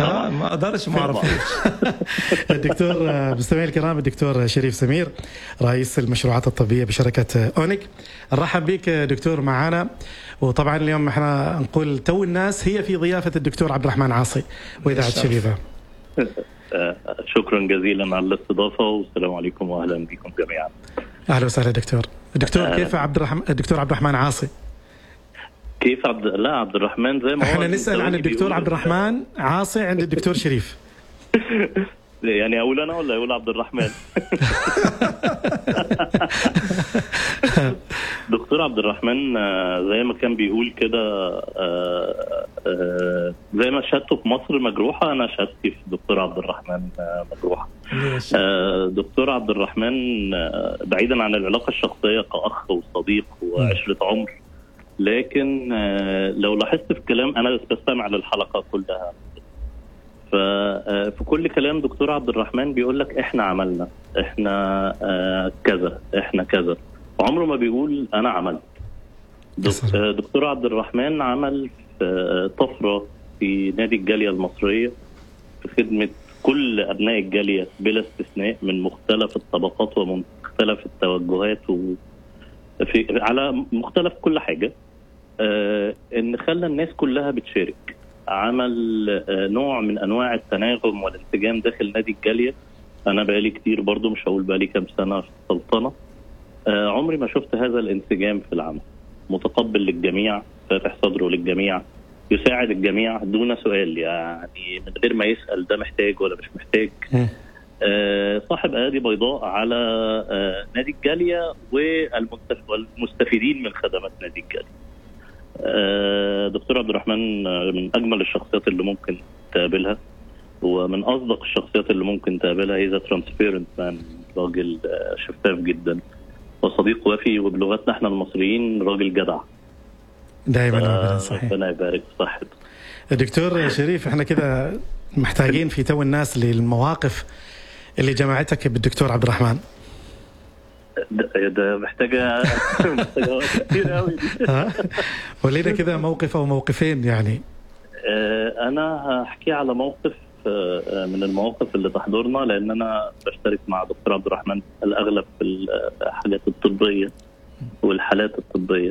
ها ما اقدرش ما اعرفوش الدكتور مستمعي الكرام الدكتور شريف سمير رئيس المشروعات الطبيه بشركه اونيك نرحب بك دكتور معنا وطبعا اليوم احنا نقول تو الناس هي في ضيافه الدكتور عبد الرحمن عاصي واذاعه شبيبه شكرا جزيلا على الاستضافه والسلام عليكم واهلا بكم جميعا اهلا وسهلا دكتور الدكتور كيف عبد الرحمن الدكتور عبد الرحمن عاصي كيف عبد لا عبد الرحمن زي ما هو احنا نسال عن الدكتور عبد الرحمن عاصي عند الدكتور شريف يعني اقول انا ولا يقول عبد الرحمن دكتور عبد الرحمن زي ما كان بيقول كده زي ما شهادته في مصر مجروحه انا شهادتي في دكتور عبد الرحمن مجروحه دكتور عبد الرحمن بعيدا عن العلاقه الشخصيه كاخ وصديق وعشره عمر لكن لو لاحظت في كلام انا بستمع للحلقه كلها ففي كل كلام دكتور عبد الرحمن بيقول لك احنا عملنا احنا كذا احنا كذا عمره ما بيقول انا عملت دكتور عبد الرحمن عمل طفره في نادي الجاليه المصريه في خدمه كل ابناء الجاليه بلا استثناء من مختلف الطبقات ومختلف التوجهات و في على مختلف كل حاجه ان خلى الناس كلها بتشارك عمل نوع من انواع التناغم والانسجام داخل نادي الجاليه انا بقالي كتير برضو مش هقول بقالي كام سنه في السلطنه عمري ما شفت هذا الانسجام في العمل متقبل للجميع فاتح صدره للجميع يساعد الجميع دون سؤال يعني من غير ما يسال ده محتاج ولا مش محتاج صاحب ايادي بيضاء على نادي الجاليه والمستفيدين من خدمات نادي الجاليه دكتور عبد الرحمن من اجمل الشخصيات اللي ممكن تقابلها ومن اصدق الشخصيات اللي ممكن تقابلها هي ترانسبيرنت مان راجل شفاف جدا وصديق وفي وبلغتنا احنا المصريين راجل جدع دائما صحيح ربنا يبارك في صحته دكتور شريف احنا كده محتاجين في تو الناس للمواقف اللي جمعتك بالدكتور عبد الرحمن ده, ده محتاجه محتاجه كتير قوي ولينا كده موقف او موقفين يعني انا هحكي على موقف من المواقف اللي تحضرنا لان انا بشترك مع دكتور عبد الرحمن الاغلب في الحاجات الطبيه والحالات الطبيه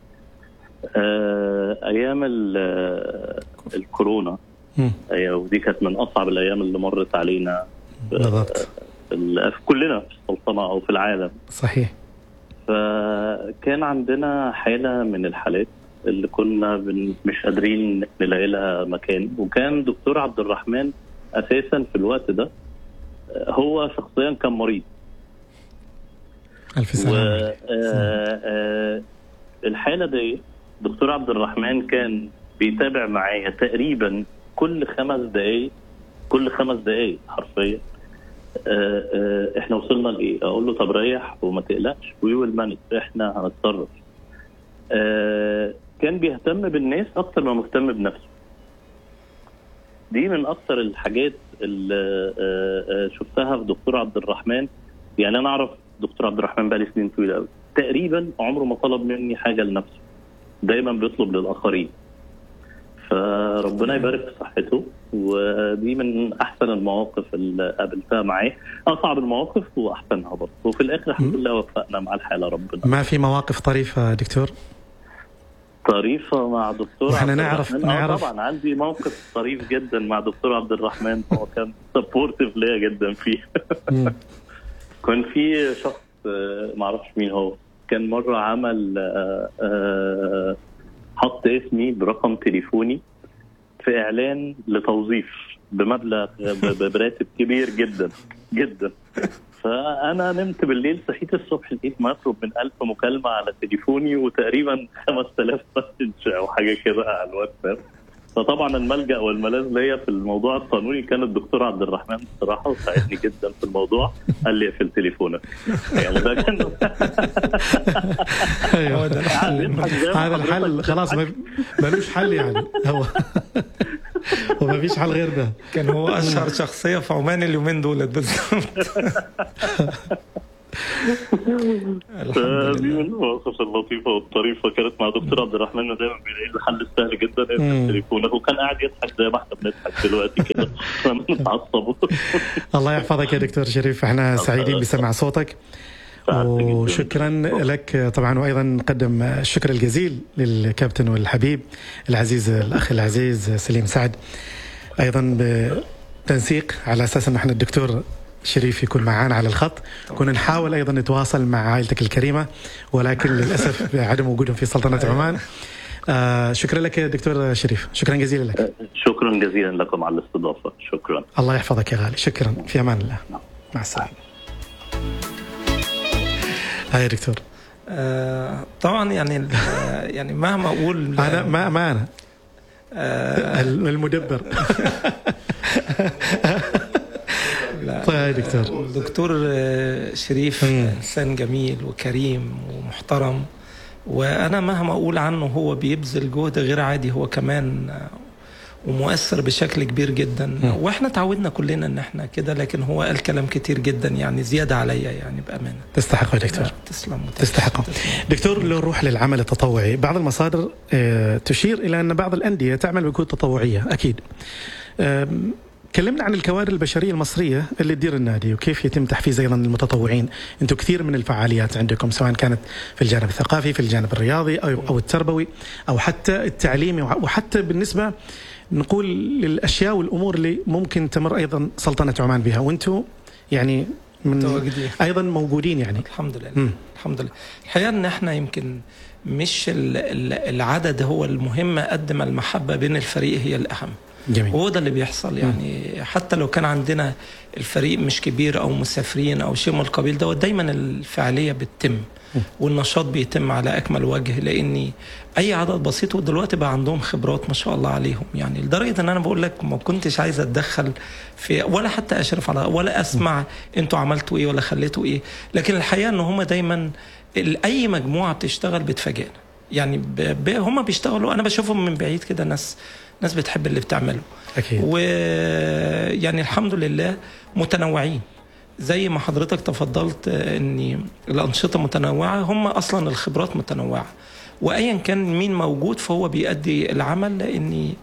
ايام الكورونا ودي كانت من اصعب الايام اللي مرت علينا بالضبط في كلنا في السلطنه او في العالم صحيح فكان عندنا حاله من الحالات اللي كنا مش قادرين نلاقي لها مكان وكان دكتور عبد الرحمن اساسا في الوقت ده هو شخصيا كان مريض الف سلامه الحاله دي دكتور عبد الرحمن كان بيتابع معايا تقريبا كل خمس دقايق كل خمس دقايق حرفيا آآ آآ احنا وصلنا لايه؟ اقول له طب ريح وما تقلقش وي ويل مانج احنا هنتصرف. كان بيهتم بالناس اكتر ما مهتم بنفسه. دي من اكتر الحاجات اللي شفتها في دكتور عبد الرحمن يعني انا اعرف دكتور عبد الرحمن بقالي سنين طويله قوي تقريبا عمره ما طلب مني حاجه لنفسه دايما بيطلب للاخرين فربنا يبارك في صحته ودي من احسن المواقف اللي قابلتها معاه اصعب المواقف واحسنها برضه وفي الاخر الحمد لله وفقنا مع الحاله ربنا ما في مواقف طريفه دكتور طريفه مع دكتور واحنا نعرف نعرف طبعا عندي موقف طريف جدا مع دكتور عبد الرحمن هو كان سبورتيف ليا جدا فيه كان في شخص ما اعرفش مين هو كان مره عمل حط اسمي برقم تليفوني في اعلان لتوظيف بمبلغ براتب كبير جدا جدا فانا نمت بالليل صحيت الصبح لقيت ما يقرب من 1000 مكالمه على تليفوني وتقريبا 5000 مسج او حاجه كده على الواتساب فطبعا الملجا والملاذ ليا في الموضوع القانوني كان الدكتور عبد الرحمن الصراحه وساعدني جدا في الموضوع قال لي اقفل تليفونك يعني ده كان ايوه هذا الحل خلاص ملوش حل يعني هو وما فيش حل غير ده كان هو اشهر شخصيه في عمان اليومين دول بالظبط دي من المواقف اللطيفه والطريفه كانت مع دكتور عبد الرحمن دايما بيلاقي الحل السهل جدا يقفل تليفونه وكان قاعد يضحك زي ما احنا بنضحك دلوقتي كده بنتعصب الله يحفظك يا دكتور شريف احنا سعيدين بسمع صوتك وشكرا لك طبعا وايضا نقدم الشكر الجزيل للكابتن والحبيب العزيز الاخ العزيز سليم سعد ايضا بتنسيق على اساس انه احنا الدكتور شريف يكون معنا على الخط كنا نحاول ايضا نتواصل مع عائلتك الكريمه ولكن للاسف عدم وجودهم في سلطنه عمان آه شكرا لك يا دكتور شريف شكرا جزيلا لك شكرا جزيلا لكم على الاستضافه شكرا الله يحفظك يا غالي شكرا في امان الله مع السلامه هاي يا دكتور آه طبعا يعني يعني مهما اقول انا ما ما انا آه المدبر لا طيب يا دكتور الدكتور شريف انسان جميل وكريم ومحترم وانا مهما اقول عنه هو بيبذل جهد غير عادي هو كمان ومؤثر بشكل كبير جدا م. واحنا تعودنا كلنا ان احنا كده لكن هو قال كلام كتير جدا يعني زياده عليا يعني بامانه تستحق يا دكتور تسلم تستحق دكتور لو نروح للعمل التطوعي بعض المصادر تشير الى ان بعض الانديه تعمل بجهود تطوعيه اكيد كلمنا عن الكوادر البشريه المصريه اللي تدير النادي وكيف يتم تحفيز ايضا المتطوعين، انتم كثير من الفعاليات عندكم سواء كانت في الجانب الثقافي، في الجانب الرياضي او او التربوي او حتى التعليمي وحتى بالنسبه نقول للاشياء والامور اللي ممكن تمر ايضا سلطنه عمان بها وانتم يعني من متواجدين. ايضا موجودين يعني الحمد لله م. الحمد لله الحقيقه ان احنا يمكن مش العدد هو المهم قد ما المحبه بين الفريق هي الاهم جميل. وهو ده اللي بيحصل يعني م. حتى لو كان عندنا الفريق مش كبير او مسافرين او شيء من القبيل ده دايما الفعاليه بتتم والنشاط بيتم على اكمل وجه لاني اي عدد بسيط ودلوقتي بقى عندهم خبرات ما شاء الله عليهم يعني لدرجه ان انا بقول لك ما كنتش عايز اتدخل في ولا حتى اشرف على ولا اسمع انتوا عملتوا ايه ولا خليتوا ايه لكن الحقيقه ان هم دايما اي مجموعه بتشتغل بتفاجئنا يعني ب... ب... هم بيشتغلوا انا بشوفهم من بعيد كده ناس ناس بتحب اللي بتعمله اكيد ويعني الحمد لله متنوعين زي ما حضرتك تفضلت ان الانشطه متنوعه هم اصلا الخبرات متنوعه وايا كان مين موجود فهو بيأدي العمل لاني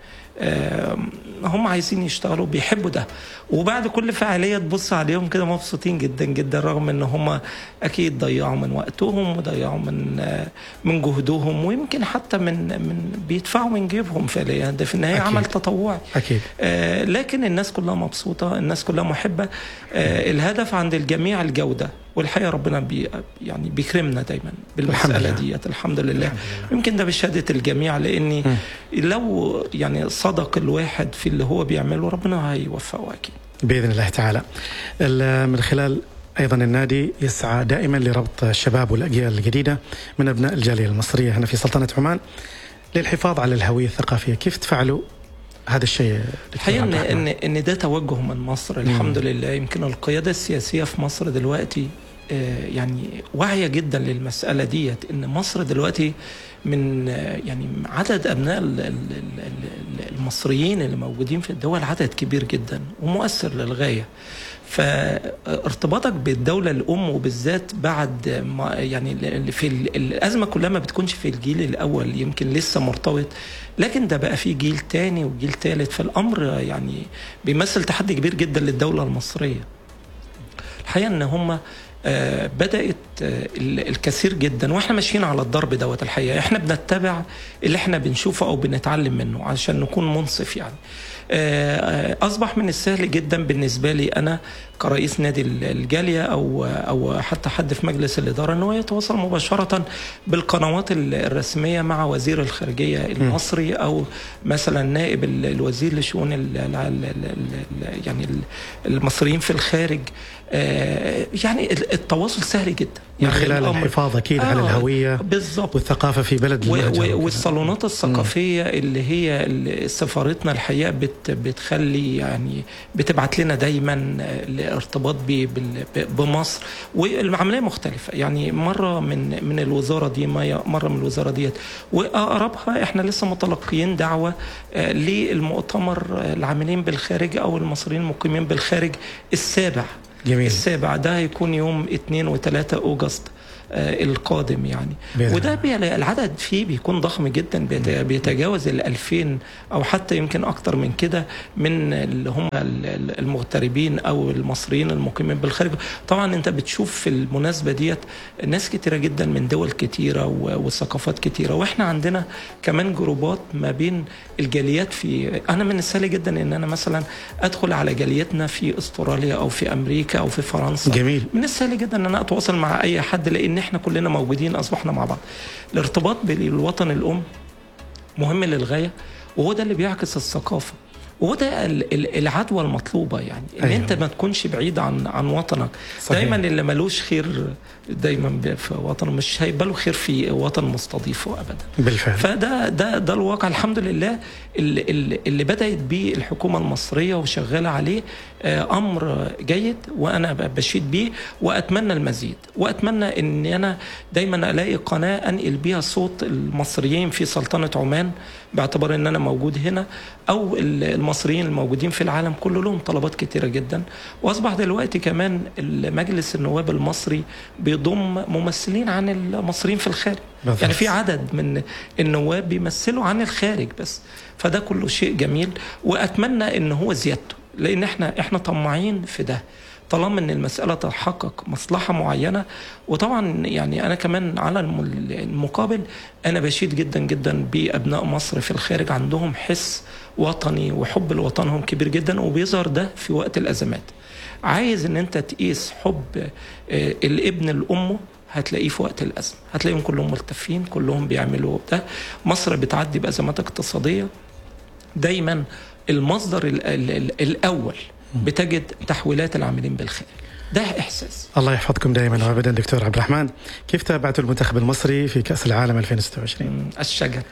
هم عايزين يشتغلوا بيحبوا ده وبعد كل فعاليه تبص عليهم كده مبسوطين جدا جدا رغم ان هم اكيد ضيعوا من وقتهم وضيعوا من من جهدهم ويمكن حتى من من بيدفعوا من جيبهم فعليا ده في النهايه أكيد. عمل تطوعي اكيد آه لكن الناس كلها مبسوطه الناس كلها محبه آه الهدف عند الجميع الجوده والحقيقه ربنا بي يعني بيكرمنا دايما بالمساله ديت الحمد لله. الحمد لله يمكن ده بشهاده الجميع لاني م. لو يعني صدق الواحد في اللي هو بيعمله ربنا هيوفقه اكيد باذن الله تعالى من خلال ايضا النادي يسعى دائما لربط الشباب والاجيال الجديده من ابناء الجاليه المصريه هنا في سلطنه عمان للحفاظ على الهويه الثقافيه، كيف تفعلوا هذا الشيء الحقيقه ان ان ان ده توجه من مصر الحمد مم. لله يمكن القياده السياسيه في مصر دلوقتي يعني واعيه جدا للمساله ديت ان مصر دلوقتي من يعني عدد ابناء المصريين اللي موجودين في الدول عدد كبير جدا ومؤثر للغايه فارتباطك بالدولة الأم وبالذات بعد ما يعني في الأزمة كلها ما بتكونش في الجيل الأول يمكن لسه مرتبط لكن ده بقى في جيل تاني وجيل تالت فالأمر يعني بيمثل تحدي كبير جدا للدولة المصرية الحقيقة إن هم آه بدات آه الكثير جدا واحنا ماشيين على الضرب دوت الحقيقه احنا بنتبع اللي احنا بنشوفه او بنتعلم منه عشان نكون منصف يعني آه اصبح من السهل جدا بالنسبه لي انا كرئيس نادي الجاليه او او حتى حد في مجلس الاداره ان هو يتواصل مباشره بالقنوات الرسميه مع وزير الخارجيه المصري او مثلا نائب الوزير لشؤون يعني المصريين في الخارج يعني التواصل سهل جدا من خلال الحفاظ اكيد آه على الهويه بالظبط والثقافه في بلد والصالونات الثقافيه اللي هي اللي سفارتنا الحقيقه بت بتخلي يعني بتبعت لنا دايما الارتباط بمصر والعمليه مختلفه يعني مره من من الوزاره دي مره من الوزاره ديت واقربها احنا لسه متلقيين دعوه للمؤتمر العاملين بالخارج او المصريين المقيمين بالخارج السابع جميل. السابع ده هيكون يوم 2 و3 اوغست آه، القادم يعني بإذن وده الله. بي- العدد فيه بيكون ضخم جدا بيت- بيتجاوز ال 2000 او حتى يمكن اكتر من كده من اللي هم ال- ال- المغتربين او المصريين المقيمين بالخارج طبعا انت بتشوف في المناسبه ديت ناس كتيره جدا من دول كتيره و- وثقافات كتيره واحنا عندنا كمان جروبات ما بين الجاليات في انا من السهل جدا ان انا مثلا ادخل على جاليتنا في استراليا او في امريكا او في فرنسا جميل. من السهل جدا ان انا اتواصل مع اي حد لان احنا كلنا موجودين اصبحنا مع بعض الارتباط بالوطن الام مهم للغايه وهو ده اللي بيعكس الثقافه وهو ده ال- ال- العدوى المطلوبه يعني ان أيوة. أيوة. انت ما تكونش بعيد عن عن وطنك صحيح. دايما اللي ملوش خير دايما ب- في وطنه مش هيبقى له خير في وطن مستضيفه ابدا بالفعل فده ده ده الواقع الحمد لله اللي, اللي- اللي بدات بيه الحكومه المصريه وشغاله عليه آه، امر جيد وانا ب- بشيد بيه واتمنى المزيد واتمنى ان انا دايما الاقي قناه انقل بيها صوت المصريين في سلطنه عمان باعتبار ان انا موجود هنا او ال- المصريين الموجودين في العالم كله لهم طلبات كتيره جدا واصبح دلوقتي كمان مجلس النواب المصري بيضم ممثلين عن المصريين في الخارج بالضبط. يعني في عدد من النواب بيمثلوا عن الخارج بس فده كله شيء جميل واتمنى ان هو زيادته لان احنا احنا طماعين في ده طالما ان المساله تحقق مصلحه معينه وطبعا يعني انا كمان على الم- المقابل انا بشيد جدا جدا بابناء مصر في الخارج عندهم حس وطني وحب لوطنهم كبير جدا وبيظهر ده في وقت الازمات عايز ان انت تقيس حب آه، الابن لامه هتلاقيه في وقت الازمه هتلاقيهم كلهم ملتفين كلهم بيعملوا ده مصر بتعدي بازمات اقتصاديه دايما المصدر ال ال ال الاول بتجد تحويلات العاملين بالخارج ده احساس الله يحفظكم دائما وابدا دكتور عبد الرحمن كيف تابعتوا المنتخب المصري في كاس العالم 2026 مم، الشجن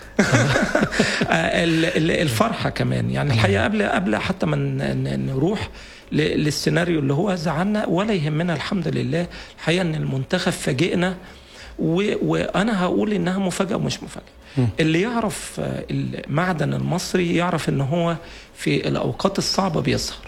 آه، ال- ال- الفرحه كمان يعني الحقيقه قبل قبل حتى ما ن- ن- نروح ل- للسيناريو اللي هو زعلنا ولا يهمنا الحمد لله الحقيقه ان المنتخب فاجئنا و- وانا هقول انها مفاجاه ومش مفاجاه اللي يعرف آه، المعدن المصري يعرف ان هو في الاوقات الصعبه بيظهر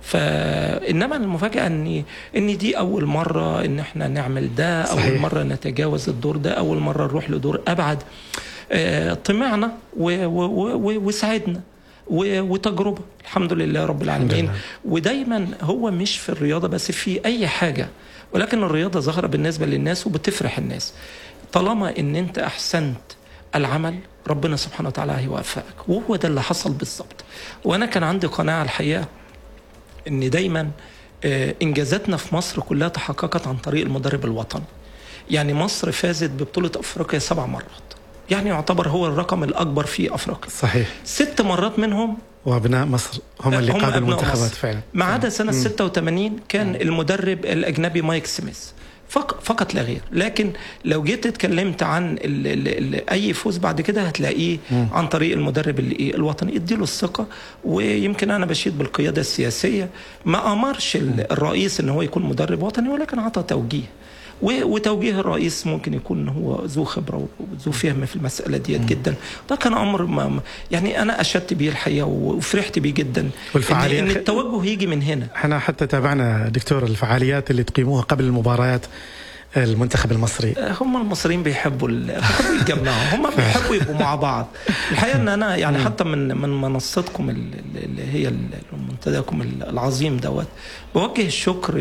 فانما المفاجاه ان ان دي اول مره ان احنا نعمل ده صحيح. اول مره نتجاوز الدور ده اول مره نروح لدور ابعد آه، طمعنا و- و- و- وسعدنا و- وتجربه الحمد لله رب العالمين لله. ودايما هو مش في الرياضه بس في اي حاجه ولكن الرياضه ظاهره بالنسبه للناس وبتفرح الناس طالما ان انت احسنت العمل ربنا سبحانه وتعالى هيوفقك وهو ده اللي حصل بالظبط وانا كان عندي قناعه الحقيقه ان دايما آه، انجازاتنا في مصر كلها تحققت عن طريق المدرب الوطني يعني مصر فازت ببطوله افريقيا سبع مرات يعني يعتبر هو الرقم الاكبر في افريقيا صحيح ست مرات منهم وابناء مصر هم اللي هم قادوا أبناء المنتخبات مصر. فعلا ما عدا سنة 86 كان المدرب الأجنبي مايك سميث فق- فقط لا غير لكن لو جيت اتكلمت عن ال ال ال اي فوز بعد كده هتلاقيه عن طريق المدرب اللي إيه الوطني اديله الثقه ويمكن انا بشيد بالقياده السياسيه ما امرش ال- الرئيس ان هو يكون مدرب وطني ولكن عطى توجيه و- وتوجيه الرئيس ممكن يكون هو ذو خبره وذو فهم في المساله ديت جدا ده كان امر ما ما- يعني انا اشدت بيه الحقيقه وفرحت بيه جدا والفعالية- ان, إن التوجه يجي من هنا احنا حتى تابعنا دكتور الفعاليات اللي تقيموها قبل المباريات المنتخب المصري هم المصريين بيحبوا ال- بيحبوا يتجمعوا هم بيحبوا يبقوا مع بعض الحقيقه ان انا يعني حتى من من منصتكم ال- ال- اللي هي ال- منتداكم العظيم دوت بوجه الشكر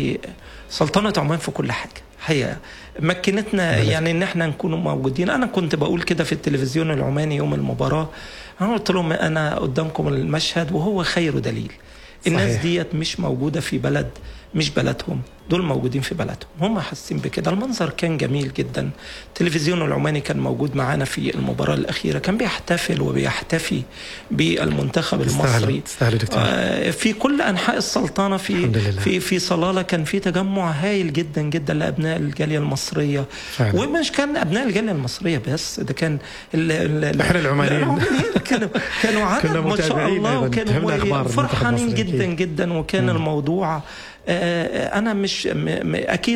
لسلطنه عمان في كل حاجه حقيقه مكنتنا يعني ان احنا نكون موجودين انا كنت بقول كده في التلفزيون العماني يوم المباراه انا قلت لهم انا قدامكم المشهد وهو خير دليل الناس صحيح. ديت مش موجوده في بلد مش بلدهم دول موجودين في بلدهم هم حاسين بكده المنظر كان جميل جدا التلفزيون العماني كان موجود معانا في المباراة الأخيرة كان بيحتفل وبيحتفي بالمنتخب تستاهلوا المصري تستاهلوا دكتور آه، في كل انحاء السلطنه في الحمد لله. في في صلاله كان في تجمع هايل جدا جدا لابناء الجاليه المصريه فعلا. ومش كان ابناء الجاليه المصريه بس ده كان ال- ال- إحنا العمانيين. العمانيين كانوا كانوا عدد كنا ما شاء متابعين الله أيضاً. تهمنا أخبار وكانوا المنتخب فرحانين المصري جدا أكيد. جدا وكان الموضوع آه، انا مش م م اكيد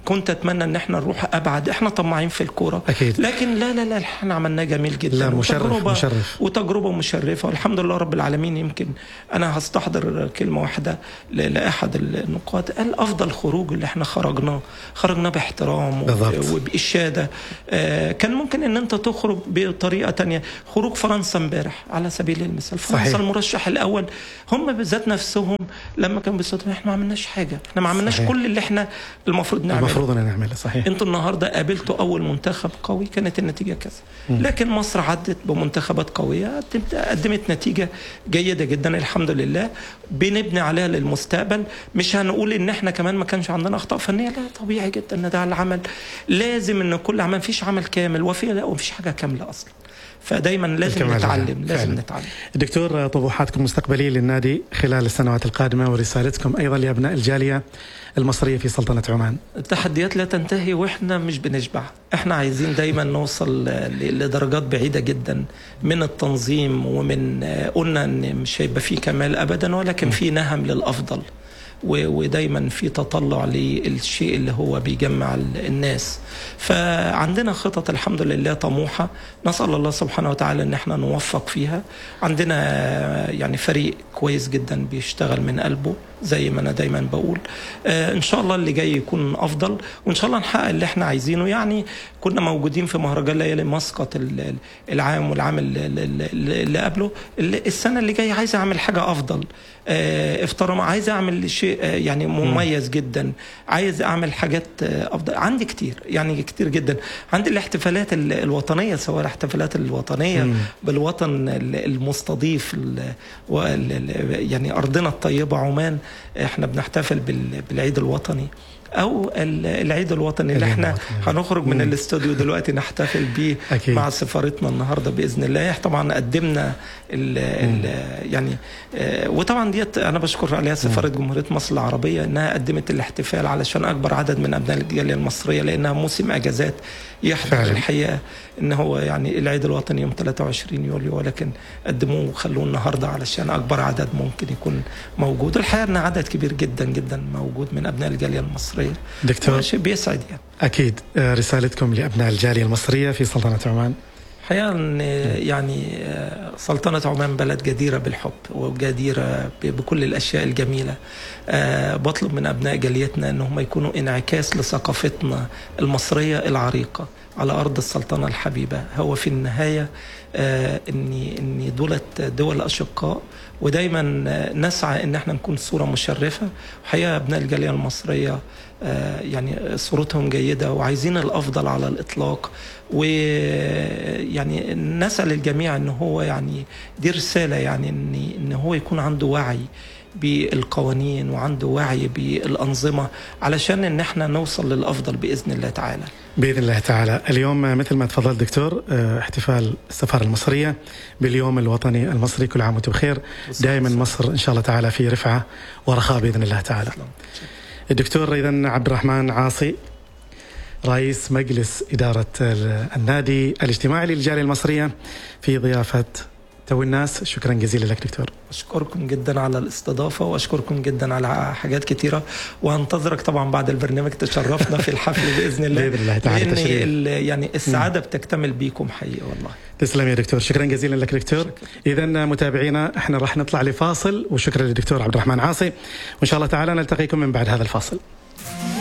كنت اتمنى ان احنا نروح ابعد احنا طماعين في الكوره أكيد. لكن لا لا لا احنا عملناه جميل جدا لا، مشرف، وتجربة مشرف. وتجربه مشرفه والحمد لله رب العالمين يمكن انا هستحضر كلمه واحده ل- لاحد النقاد قال افضل خروج اللي احنا خرجناه خرجنا باحترام بالضبط. وب- وباشاده آه، كان ممكن ان انت تخرج بطريقه تانية خروج فرنسا امبارح على سبيل المثال فرنسا صحيح. المرشح الاول هم بذات نفسهم لما كانوا بيصوتوا احنا ما عملناش حاجه احنا ما عملناش صحيح. كل اللي احنا المفروض نعمله المفروض ان نعمله صحيح انتوا النهارده قابلتوا اول منتخب قوي كانت النتيجه كذا لكن مصر عدت بمنتخبات قويه قدمت- قدمت نتيجه جيده جدا الحمد لله بنبني عليها للمستقبل مش هنقول ان احنا كمان ما كانش عندنا اخطاء فنيه لا طبيعي جدا ان ده العمل لازم ان كل عمل مفيش عمل كامل وفي لا ومفيش حاجه كامله اصلا فدايما لازم الكمال نتعلم لله. لازم فعلا. نتعلم دكتور طموحاتكم المستقبليه للنادي خلال السنوات القادمه ورسالتكم ايضا لابناء الجاليه المصريه في سلطنه عمان التحديات لا تنتهي واحنا مش بنشبع احنا عايزين دايما نوصل ل- لدرجات بعيدة جدا من التنظيم ومن قلنا ان مش هيبقى فيه كمال ابدا ولكن في نهم للافضل و- ودايما في تطلع للشيء اللي هو بيجمع ال- الناس فعندنا خطط الحمد لله طموحة نسأل الله سبحانه وتعالى ان احنا نوفق فيها عندنا يعني فريق كويس جدا بيشتغل من قلبه زي ما انا دايما بقول آه ان شاء الله اللي جاي يكون افضل وان شاء الله نحقق اللي احنا عايزينه يعني كنا موجودين في مهرجان ليالي مسقط ال- ال- العام والعام ال- ال- ال- اللي قبله ال- السنه اللي جايه عايز اعمل حاجه افضل آه افترض عايز اعمل شيء آه يعني مميز جدا عايز اعمل حاجات آه افضل عندي كتير يعني كتير جدا عندي الاحتفالات ال- الوطنيه سواء الاحتفالات الوطنيه مم. بالوطن ال- المستضيف ال- وال- ال- يعني ارضنا الطيبه عمان احنا بنحتفل بال- بالعيد الوطني او ال- العيد الوطني اللي العيد احنا الوطني. هنخرج من مم. الاستوديو دلوقتي نحتفل بيه أكيد. مع سفارتنا النهارده باذن الله طبعا قدمنا ال ال يعني آه، وطبعا ديت انا بشكر عليها سفاره جمهوريه مصر العربيه انها قدمت الاحتفال علشان اكبر عدد من ابناء الجاليه المصريه لانها موسم اجازات يحضر فعلا. الحقيقه ان هو يعني العيد الوطني يوم 23 يوليو ولكن قدموه وخلوه النهارده علشان اكبر عدد ممكن يكون موجود الحقيقه ان عدد كبير جدا جدا موجود من ابناء الجاليه المصريه دكتور شيء بيسعد يعني اكيد آه، رسالتكم لابناء الجاليه المصريه في سلطنه عمان الحقيقه ان يعني آه، سلطنه عمان بلد جديره بالحب وجديره ب- بكل الاشياء الجميله آه، بطلب من ابناء جاليتنا ان هم يكونوا انعكاس لثقافتنا المصريه العريقه على ارض السلطنه الحبيبه هو في النهايه آه، ان ان دولت دول اشقاء ودايما آه، نسعى ان احنا نكون صوره مشرفه وحقيقه ابناء الجاليه المصريه آه، يعني صورتهم جيده وعايزين الافضل على الاطلاق ويعني نسال الجميع ان هو يعني دي رساله يعني ان ان هو يكون عنده وعي بالقوانين وعنده وعي بالانظمه علشان ان احنا نوصل للافضل باذن الله تعالى. باذن الله تعالى اليوم آه، مثل ما تفضل دكتور آه، احتفال السفاره المصريه باليوم الوطني المصري كل عام وانتم بخير دائما مصر ان شاء الله تعالى في رفعه ورخاء باذن الله تعالى الدكتور اذا عبد الرحمن عاصي رئيس مجلس اداره ال- النادي الاجتماعي للجاليه المصريه في ضيافه تو الناس شكرا جزيلا لك دكتور اشكركم جدا على الاستضافه واشكركم جدا على حاجات كتيره وهنتظرك طبعا بعد البرنامج تشرفنا في الحفل باذن الله بإذن الله تعالى لان تشريف. ال- يعني السعاده بتكتمل بيكم حقيقه والله تسلم يا دكتور شكرا جزيلا لك دكتور اذا متابعينا احنا راح نطلع لفاصل وشكرا للدكتور عبد الرحمن عاصي وان شاء الله تعالى نلتقيكم من بعد هذا الفاصل